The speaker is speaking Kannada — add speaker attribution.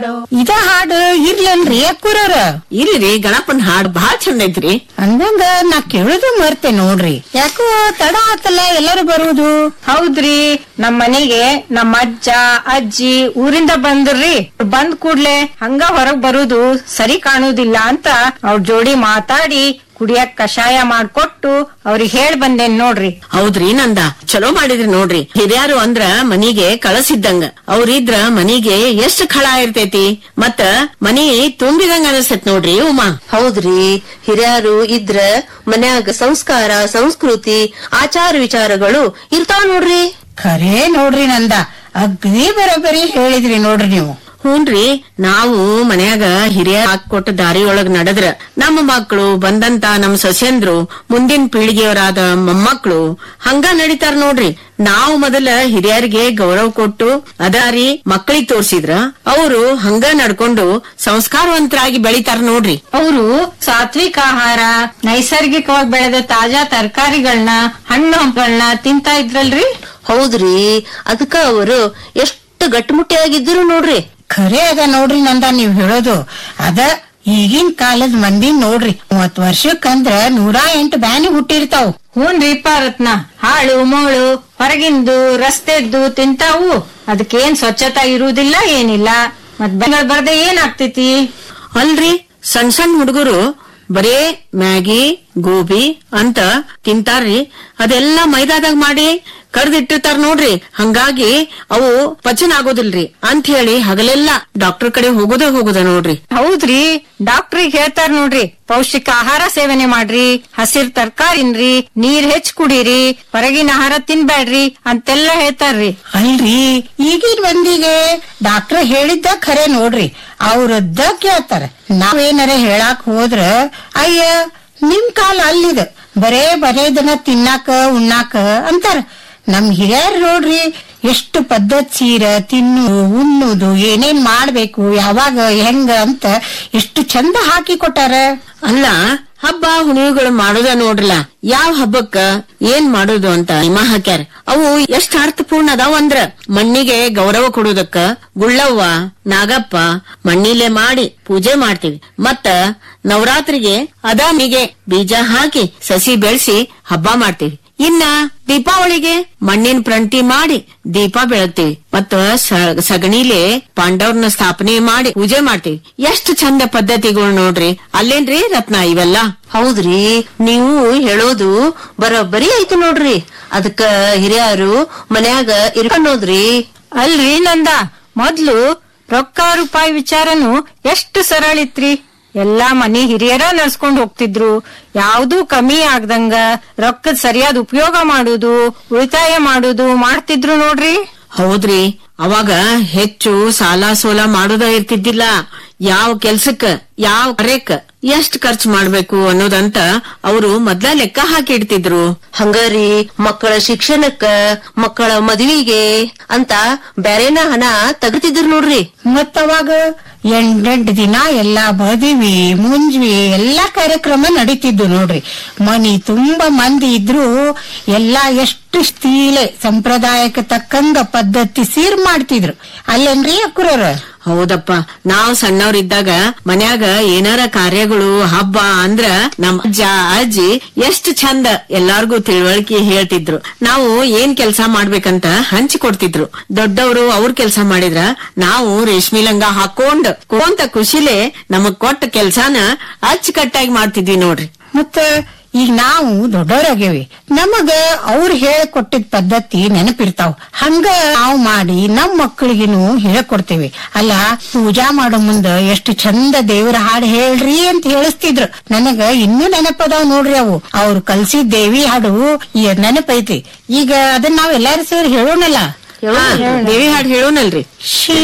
Speaker 1: ಇದ ಹಾಡು ಇರ್ಲನ್ರಿ ಅಕ್ಕೂರವ್ರ
Speaker 2: ಇಲ್ರಿ ಗಣಪನ್ ಹಾಡ್ ಬಾಳ್ ಚಂದ ಐತ್ರಿ
Speaker 1: ಅಂದಂಗ ನಾ ಕೇಳುದು ಮರ್ತೆ ನೋಡ್ರಿ ಯಾಕೋ ತಡ ಆತಲ್ಲ ಎಲ್ಲರೂ ಬರುವುದು
Speaker 3: ಹೌದ್ರಿ ನಮ್ ಮನೆಗೆ ನಮ್ಮ ಅಜ್ಜ ಅಜ್ಜಿ ಊರಿಂದ ಬಂದ್ರಿ ಬಂದ್ ಕೂಡ್ಲೆ ಹಂಗ ಹೊರಗ್ ಬರುದು ಸರಿ ಕಾಣುದಿಲ್ಲ ಅಂತ ಅವ್ರ ಜೋಡಿ ಮಾತಾಡಿ ಕುಡಿಯಕ್ ಕಷಾಯ ಮಾಡ್ಕೊಟ್ಟು ಅವ್ರಿಗೆ ಹೇಳ್ ಬಂದೇನ್ ನೋಡ್ರಿ
Speaker 2: ಹೌದ್ರಿ ನಂದ ಚಲೋ ಮಾಡಿದ್ರಿ ನೋಡ್ರಿ ಹಿರಿಯರು ಅಂದ್ರ ಮನಿಗೆ ಕಳಸಿದ್ದಂಗ ಅವ್ರಿದ್ರ ಮನಿಗೆ ಎಷ್ಟ್ ಖಳ ಇರ್ತೈತಿ ಮತ್ತ ಮನಿ ತುಂಬಿದಂಗ ಅನಸ್ತೈತ್ ನೋಡ್ರಿ ಉಮಾ
Speaker 4: ಹೌದ್ರಿ ಹಿರಿಯರು ಇದ್ರ ಮನ್ಯಾಗ ಸಂಸ್ಕಾರ ಸಂಸ್ಕೃತಿ ಆಚಾರ ವಿಚಾರಗಳು ಇರ್ತಾವ ನೋಡ್ರಿ
Speaker 1: ಖರೇ ನೋಡ್ರಿ ನಂದ ಅಗ್ದಿ ಬರೋಬ್ಬರಿ ಹೇಳಿದ್ರಿ ನೋಡ್ರಿ ನೀವು
Speaker 2: ಹೂನ್ರಿ ನಾವು ಮನ್ಯಾಗ ಹಿರಿಯ ಹಾಕೊಟ್ಟ ದಾರಿಯೊಳಗ್ ನಡೆದ್ರ ನಮ್ಮ ಮಕ್ಕಳು ಬಂದಂತ ನಮ್ ಸೊಸೆಂದ್ರು ಮುಂದಿನ ಪೀಳಿಗೆಯವರಾದ ಮೊಮ್ಮಕ್ಕಳು ಹಂಗ ನಡೀತಾರ ನೋಡ್ರಿ ನಾವು ಮೊದಲ ಹಿರಿಯರಿಗೆ ಗೌರವ ಕೊಟ್ಟು ಅದಾರಿ ಮಕ್ಕಳಿಗೆ ತೋರ್ಸಿದ್ರ ಅವರು ಹಂಗ ನಡ್ಕೊಂಡು ಸಂಸ್ಕಾರವಂತರಾಗಿ ಬೆಳಿತಾರ ನೋಡ್ರಿ
Speaker 3: ಅವರು ಸಾತ್ವಿಕ ಆಹಾರ ನೈಸರ್ಗಿಕವಾಗಿ ಬೆಳೆದ ತಾಜಾ ತರಕಾರಿಗಳನ್ನ ಹಣ್ಣು ಹಂಪಗಳನ್ನ ತಿಂತಾ ಇದ್ರಲ್ರಿ
Speaker 4: ಹೌದ್ರಿ ಅದಕ್ಕ ಅವರು ಎಷ್ಟು ಗಟ್ಟಿಮುಟ್ಟಿಯಾಗಿದ್ರು ನೋಡ್ರಿ
Speaker 1: ಖರೆ ಅದ ನೋಡ್ರಿ ನಂದ ನೀವ್ ಹೇಳೋದು ಅದ ಈಗಿನ ಕಾಲದ ಮಂದಿ ನೋಡ್ರಿ ಮೂವತ್ ವರ್ಷಕ್ಕಂದ್ರ ನೂರಾ ಎಂಟು ಬ್ಯಾನಿ ಹುಟ್ಟಿರ್ತಾವ್
Speaker 3: ಹೂನ್ರಿಪ್ಪ ರತ್ನ ಹಾಳು ಮೋಳು ಹೊರಗಿಂದು ರಸ್ತೆದ್ದು ತಿಂತಾವು ಅದಕ್ಕೇನ್ ಸ್ವಚ್ಛತಾ ಇರುವುದಿಲ್ಲ ಏನಿಲ್ಲ ಮತ್ ಬೆಂಗಳ ಬರ್ದೆ ಏನಾಗ್ತೈತಿ
Speaker 2: ಅಲ್ರಿ ಸಣ್ಣ ಸಣ್ಣ ಹುಡುಗರು ಬರೇ ಮ್ಯಾಗಿ ಗೋಬಿ ಅಂತ ತಿಂತಾರ್ರಿ ಅದೆಲ್ಲ ಮೈದಾದಾಗ ಮಾಡಿ ಕಡ್ದಿಟ್ಟಿರ್ತಾರ ನೋಡ್ರಿ ಹಂಗಾಗಿ ಅವು ಪಚನ ಆಗೋದಿಲ್ರಿ ಅಂತ ಹೇಳಿ ಹಗಲೆಲ್ಲ ಡಾಕ್ಟರ್ ಕಡೆ ಹೋಗೋದೇ ಹೋಗೋದ ನೋಡ್ರಿ
Speaker 3: ಹೌದ್ರಿ ಡಾಕ್ಟ್ರಿಗೆ ಹೇಳ್ತಾರ ನೋಡ್ರಿ ಪೌಷ್ಟಿಕ ಆಹಾರ ಸೇವನೆ ಮಾಡ್ರಿ ಹಸಿರ್ ತರ್ಕಾರಿನ್ರಿ ನೀರ್ ಹೆಚ್ಚ್ ಕುಡೀರಿ ಹೊರಗಿನ ಆಹಾರ ತಿನ್ಬ್ಯಾಡ್ರಿ ಅಂತೆಲ್ಲ ಹೇಳ್ತಾರ್ರಿ
Speaker 1: ಅಲ್ರಿ ಈಗಿನ ಮಂದಿಗೆ ಡಾಕ್ಟರ್ ಹೇಳಿದ್ದ ಖರೆ ನೋಡ್ರಿ ಅವ್ರದ್ದ ಕೇಳ್ತಾರ ನಾವೇನಾರ ಹೇಳಾಕ್ ಹೋದ್ರ ಅಯ್ಯ ನಿಮ್ ಕಾಲ ಅಲ್ಲಿದ ಬರೇ ಬರೇದನ್ನ ತಿನ್ನಾಕ ಉಣ್ಣಾಕ ಅಂತಾರ ನಮ್ ಹಿರಿಯರ್ ನೋಡ್ರಿ ಎಷ್ಟು ಪದ್ಧತಿ ಸೀರ ತಿನ್ನು ಉಣ್ಣುದು ಏನೇನ್ ಮಾಡ್ಬೇಕು ಯಾವಾಗ ಹೆಂಗ ಅಂತ ಎಷ್ಟು ಚಂದ ಹಾಕಿ ಕೊಟ್ಟಾರ
Speaker 2: ಅಲ್ಲ ಹಬ್ಬ ಹುಣಿವುಗಳು ಮಾಡೋದ ನೋಡ್ರಲ್ಲ ಯಾವ ಹಬ್ಬಕ್ಕ ಏನ್ ಮಾಡೋದು ಅಂತ ನಿಮ ಹಾಕ್ಯಾರ ಅವು ಎಷ್ಟ್ ಅರ್ಥಪೂರ್ಣ ಅದಾವ ಅಂದ್ರ ಮಣ್ಣಿಗೆ ಗೌರವ ಕೊಡುದಕ್ಕ ಗುಳ್ಳವ್ವ ನಾಗಪ್ಪ ಮಣ್ಣಿಲೆ ಮಾಡಿ ಪೂಜೆ ಮಾಡ್ತೀವಿ ಮತ್ತ ನವರಾತ್ರಿಗೆ ಅದಾಮಿಗೆ ಬೀಜ ಹಾಕಿ ಸಸಿ ಬೆಳೆಸಿ ಹಬ್ಬ ಮಾಡ್ತೀವಿ ಇನ್ನ ದೀಪಾವಳಿಗೆ ಮಣ್ಣಿನ ಪ್ರಂಟಿ ಮಾಡಿ ದೀಪ ಬೆಳಗ್ತೀವಿ ಮತ್ತ ಸ- ಸಗಣಿಲೆ ಪಾಂಡವ್ರನ್ನ ಸ್ಥಾಪನೆ ಮಾಡಿ ಪೂಜೆ ಮಾಡ್ತೀವಿ ಎಷ್ಟು ಚಂದ ಪದ್ಧತಿಗಳು ನೋಡ್ರಿ ಅಲ್ಲೇನ್ರಿ ರತ್ನ ಇವೆಲ್ಲ
Speaker 4: ಹೌದ್ರಿ ನೀವು ಹೇಳೋದು ಬರೋಬ್ಬರಿ ಆಯ್ತು ನೋಡ್ರಿ ಅದಕ್ಕ ಹಿರಿಯರು ಮನ್ಯಾಗ ಇರ್ಕೊಂಡೋದ್ರಿ
Speaker 3: ಅಲ್ರಿ ನಂದ ಮೊದ್ಲು ರೊಕ್ಕ ರೂಪಾಯಿ ವಿಚಾರನು ಎಷ್ಟು ಸರಳ ಇತ್ರಿ ಎಲ್ಲಾ ಮನಿ ಹಿರಿಯರ ನಡ್ಸ್ಕೊಂಡ್ ಹೋಗ್ತಿದ್ರು ಯಾವ್ದೂ ಕಮ್ಮಿ ಆಗ್ದಂಗ ರೊಕ್ಕದ ಸರಿಯಾದ ಉಪಯೋಗ ಮಾಡುದು ಉಳಿತಾಯ ಮಾಡುದು ಮಾಡ್ತಿದ್ರು ನೋಡ್ರಿ
Speaker 2: ಹೌದ್ರಿ ಅವಾಗ ಹೆಚ್ಚು ಸಾಲ ಸೋಲ ಮಾಡೋದ ಇರ್ತಿದ್ದಿಲ್ಲ ಯಾವ ಕೆಲ್ಸಕ್ಕ ಯಾವ ಕಾರ್ಯಕ್ಕ ಎಷ್ಟ್ ಖರ್ಚು ಮಾಡ್ಬೇಕು ಅನ್ನೋದಂತ ಅವರು ಮೊದ್ಲ ಲೆಕ್ಕ ಹಾಕಿ ಇಡ್ತಿದ್ರು
Speaker 4: ಹಂಗಾರಿ ಮಕ್ಕಳ ಶಿಕ್ಷಣಕ್ಕ ಮಕ್ಕಳ ಮದುವಿಗೆ ಅಂತ ಬ್ಯಾರೇನ ಹಣ ತಗತಿದ್ರು ನೋಡ್ರಿ
Speaker 1: ಮತ್ತವಾಗ ಎಂಟೆಂಟು ದಿನ ಎಲ್ಲಾ ಮದುವೆ ಮುಂಜ್ವಿ ಎಲ್ಲಾ ಕಾರ್ಯಕ್ರಮ ನಡೀತಿದ್ದು ನೋಡ್ರಿ ಮನಿ ತುಂಬಾ ಮಂದಿ ಇದ್ರು ಎಲ್ಲಾ ಎಷ್ಟು ಸ್ತೀಲೆ ಸಂಪ್ರದಾಯಕ್ಕೆ ತಕ್ಕಂಗ ಪದ್ಧತಿ ಸೀರ್ ಮಾಡ್ತಿದ್ರು ಅಲ್ಲೇನ್ರಿ ಅಕ್ಕುರವ್ರ
Speaker 2: ಹೌದಪ್ಪ ನಾವ್ ಸಣ್ಣವ್ರಿದ್ದಾಗ ಮನ್ಯಾಗ ಏನಾರ ಕಾರ್ಯಗಳು ಹಬ್ಬ ಅಂದ್ರ ನಮ್ ಅಜ್ಜ ಅಜ್ಜಿ ಎಷ್ಟ್ ಚಂದ ಎಲ್ಲಾರ್ಗೂ ತಿಳುವಳಿಕೆ ಹೇಳ್ತಿದ್ರು ನಾವು ಏನ್ ಕೆಲ್ಸ ಮಾಡ್ಬೇಕಂತ ಹಂಚಿ ಕೊಡ್ತಿದ್ರು ದೊಡ್ಡವರು ಅವ್ರ ಕೆಲ್ಸ ಮಾಡಿದ್ರ ನಾವು ರೇಷ್ಮಿ ಲಂಗ ಹಾಕೊಂಡ್ ಕೊಂತ ಖುಷಿಲೆ ನಮಗ್ ಕೊಟ್ಟ ಕೆಲ್ಸಾನ ಅಚ್ಚುಕಟ್ಟಾಗಿ ಮಾಡ್ತಿದ್ವಿ ನೋಡ್ರಿ
Speaker 1: ಮತ್ತ ಈಗ ನಾವು ದೊಡ್ಡವರಾಗೇವಿ ನಮಗ ಅವ್ರು ಹೇಳ್ಕೊಟ್ಟಿದ್ ಪದ್ಧತಿ ನೆನಪಿರ್ತಾವ್ ಹಂಗ ನಾವು ಮಾಡಿ ನಮ್ ಮಕ್ಕಳಿಗೆನು ಹೇಳ್ಕೊಡ್ತೇವಿ ಅಲ್ಲ ಪೂಜಾ ಮಾಡೋ ಮುಂದ ಎಷ್ಟು ಚಂದ ದೇವರ ಹಾಡು ಹೇಳ್ರಿ ಅಂತ ಹೇಳಿಸ್ತಿದ್ರು ನನಗ ಇನ್ನೂ ನೆನಪದಾವ್ ನೋಡ್ರಿ ಅವು ಅವ್ರು ಕಲ್ಸಿದ್ ದೇವಿ ಹಾಡು ಈ ನೆನಪೈತಿ ಈಗ ಅದನ್ನ ನಾವ್ ಎಲ್ಲಾರು ಸೇರಿ ಹೇಳೋಣಲ್ಲ
Speaker 2: ಹಾ, ದೇವಿ ಹಾಡ್ ಹೇಳೋನಲ್ರಿ
Speaker 1: ಶ್ರೀ